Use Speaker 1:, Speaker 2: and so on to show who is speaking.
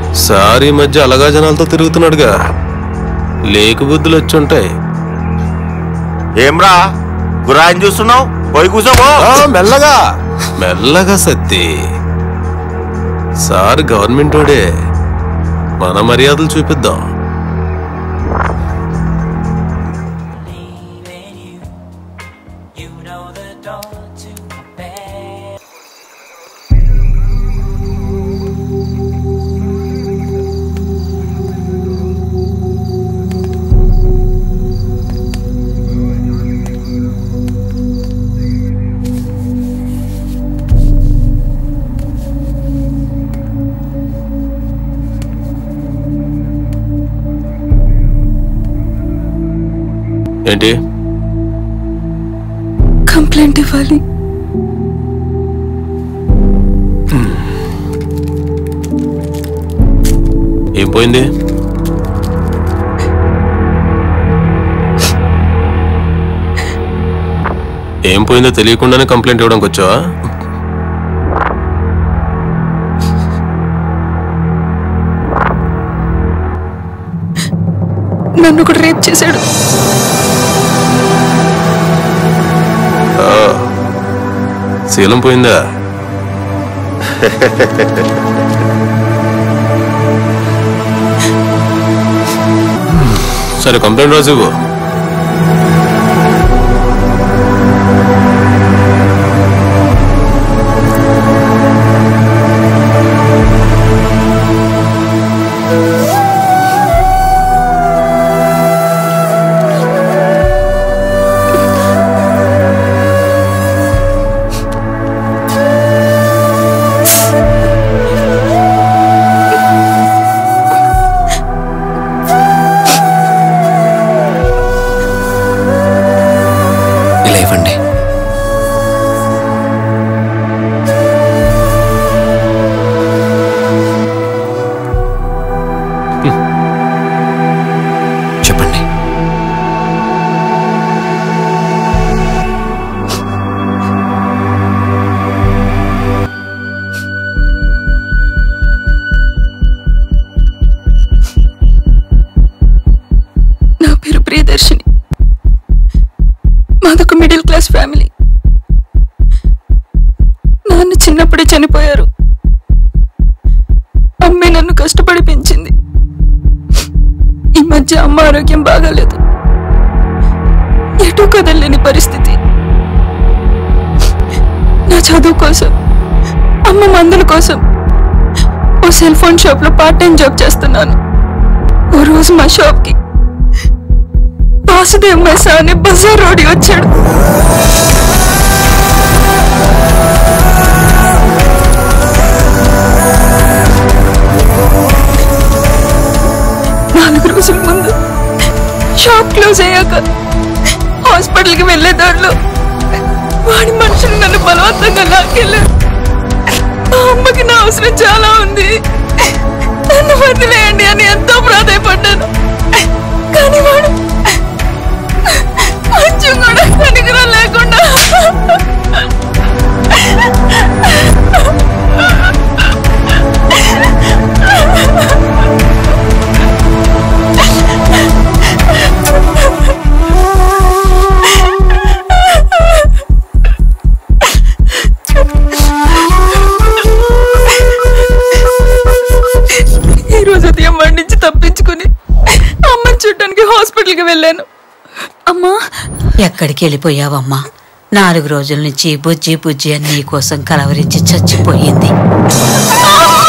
Speaker 1: Sir ఈ మధ్య అలగా జనాలతో తిరుగుతున్నాడుగా లేక బుద్ధులు వచ్చి ఉంటాయి
Speaker 2: ఏమ్రా గురాయిని చూస్తున్నావు పోయి కూర్చోబో
Speaker 1: ఆ, మెల్లగా మెల్లగా సత్తి సార్ గవర్నమెంట్ వాడే మన మర్యాదలు చూపిద్దాం ఏంటి
Speaker 3: కంప్లైంట్ ఇవ్వాలి
Speaker 1: ఏం పోయింది ఏం పోయిందో తెలియకుండానే కంప్లైంట్ ఇవ్వడానికి వచ్చావా
Speaker 3: నన్ను కూడా రేప్ చేశాడు
Speaker 1: శీలం పోయిందా సరే కంప్లైంట్ రాసి ఇవ్వు
Speaker 4: ఇలా ఇవ్వండి చెప్పండి
Speaker 3: నా పేరు ప్రియదర్శిని మాదొక మిడిల్ క్లాస్ ఫ్యామిలీ నాన్న చిన్నప్పుడే చనిపోయారు అమ్మే నన్ను కష్టపడి పెంచింది ఈ మధ్య అమ్మ ఆరోగ్యం బాగాలేదు ఎటూ కదలలేని పరిస్థితి నా చదువు కోసం అమ్మ మందుల కోసం ఓ సెల్ ఫోన్ షాప్లో పార్ట్ టైం జాబ్ చేస్తున్నాను ఓ రోజు మా షాప్కి వాసుదేవ్ మెస్సా అనే బజార్ రోడి వచ్చాడు నాలుగు రోజుల ముందు షాప్ క్లోజ్ అయ్యాక హాస్పిటల్కి వెళ్ళే దారిలో వాడి మనుషులు నన్ను బలవంతంగా లాక్కెళ్ళారు మా అమ్మకి నా అవసరం చాలా ఉంది నన్ను వదిలేయండి అని ఎంతో ప్రాధాయపడ్డాను కానీ వాడు కొంచెం కూడా కనికరం లేకుండా ఈ రోజు ఉదయం వాడి నుంచి తప్పించుకుని అమ్మని చూడటానికి హాస్పిటల్కి వెళ్ళాను అమ్మా
Speaker 5: ఎక్కడికి వెళ్ళిపోయావమ్మా నాలుగు రోజుల నుంచి బుజ్జి బుజ్జి అని నీ కోసం కలవరించి చచ్చిపోయింది
Speaker 3: అమ్మా!